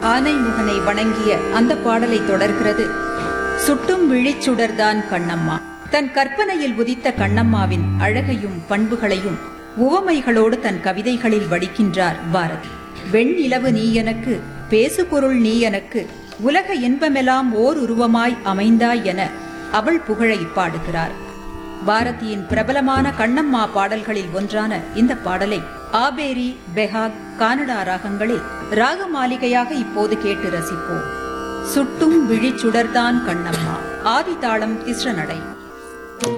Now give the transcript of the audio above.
ஆனைமுகனை வணங்கிய அந்த பாடலை தொடர்கிறது சுட்டும் விழிச்சுடர்தான் கண்ணம்மா தன் கற்பனையில் உதித்த கண்ணம்மாவின் அழகையும் பண்புகளையும் உவமைகளோடு தன் கவிதைகளில் வடிக்கின்றார் பாரதி வெண்ணிலவு நீ எனக்கு பேசுபொருள் நீ எனக்கு உலக இன்பமெல்லாம் ஓர் உருவமாய் அமைந்தாய் என அவள் புகழை பாடுகிறார் பாரதியின் பிரபலமான கண்ணம்மா பாடல்களில் ஒன்றான இந்த பாடலை ஆபேரி பெஹாக் கானடா ராகங்களில் ராக மாளிகையாக இப்போது கேட்டு ரசிப்போம் சுட்டும் விழிச்சுடர்தான் கண்ணம்மா ஆதிதாளம் திஸ்ர நடை